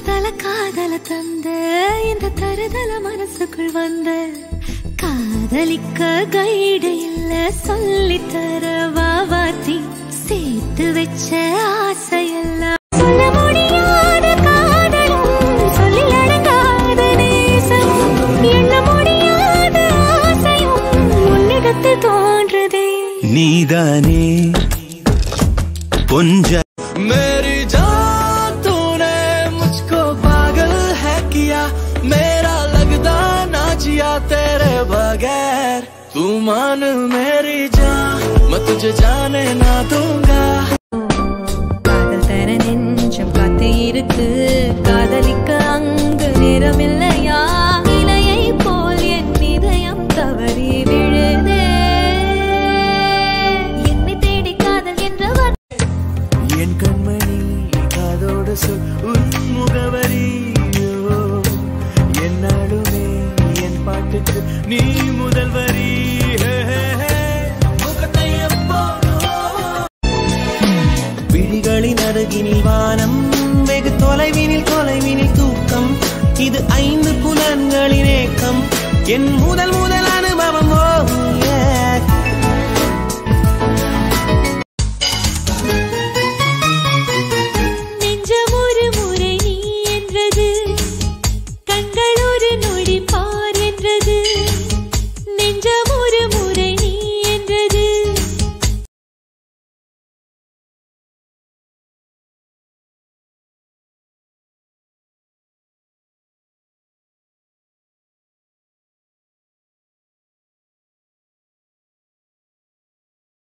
தருதல காதல தந்த இந்த தருதல மனசுக்குள் வந்த காதலிக்க கைடு இல்ல சொல்லி தர வாவாத்தி சேர்த்து வச்ச ஆசையெல்லாம் சொல்ல முடியாத காதலும் சொல்லி அடங்காத நேசம் எண்ண முடியாத ஆசையும் உன்னிடத்தில் தோன்றுதே நீதானே கொஞ்ச मेरी जान तूने मुझको पागल है किया मेरा लगदा ना जिया तेरे बगैर तू मान मेरी जान मैं तुझे जाने ना दूंगा காதல் தர நெஞ்சம் காத்து இருக்கு காதலிக்க அங்கு நேரம் இல்லையா இலையை போல் என் இதயம் தவறி விழுதே என்னை தேடி காதல் என்றவர் என் கண்மணி காதோடு சொல் உன் முகவரி ஓ, என்னாலுமே என் பாட்டுக்கு நீ முதல் வரி ஹே, ஹே, ஹே. முகத்தை எப்போதும் விழிகளின் அருகினில் வானம் வெகு தொலைவினில் தொலைவினில் தூக்கம் இது ஐந்து புலன்களின் ஏக்கம் என் முதல் முதல்